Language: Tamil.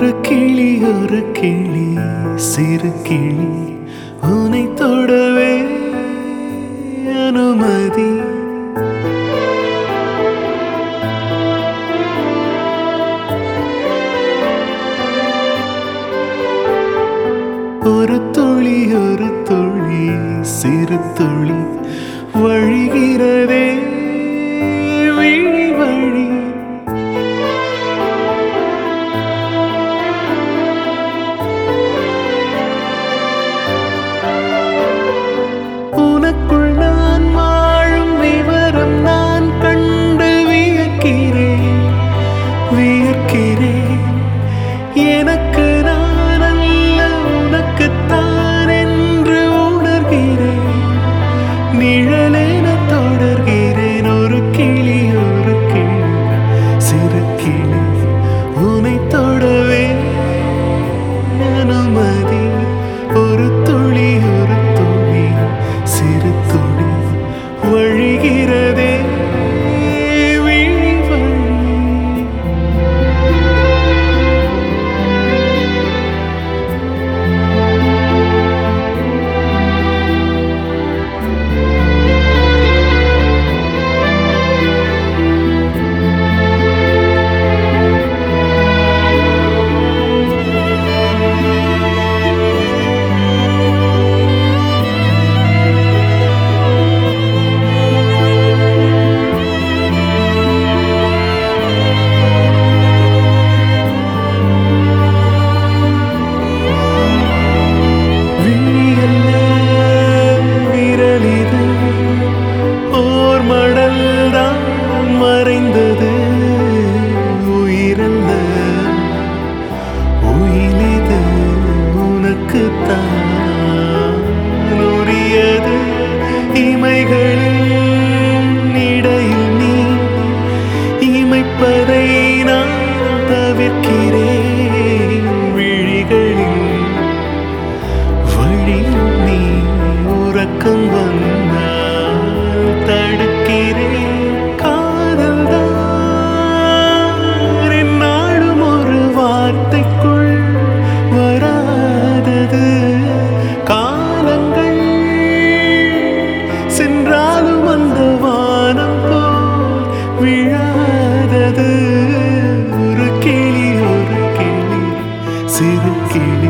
ஒரு கிளி ஒரு கிளி சிறு கிளி உனை தொடவே அனுமதி ஒரு துளி ஒரு துளி சிறு துளி வழிகிறதே விழி வழி உனக்குள் நான் வாழும் விவரம் நான் கண்டு வியக்கிறேன் வியக்கிறேன் எனக்கு நான் அல்ல உனக்குத்தான் என்று உணர்கிறேன் நிழலென தொடர்கிறேன் ஒரு கிளி ஒரு கிளி சிறு கிளி உனை தொடவே அனுமதி ஒரு துளி ஒரு துளி சிறு துளி வழிகிறதே விழி வழி விழியல்ல விரலிது ஓர் மடல்தான் மறைந்தது உயிரல்ல உயிலிது உனக்குத்தான் உரியது இமைகளின் இடையில் நீ இமைப்பதை நான் தவிர்க்கிறேன் விழிகளின் வழி நீ உறக்கம் வந்தால் தடுக்கிறேன் காதல் தான் என்னாலும் ஒரு வார்த்தைக்குள் வராதது காலங்கள் சென்றாலும் அந்த வானம் போல் விழாதது ஒரு கிளி ஒரு கிளி சிறு கிளி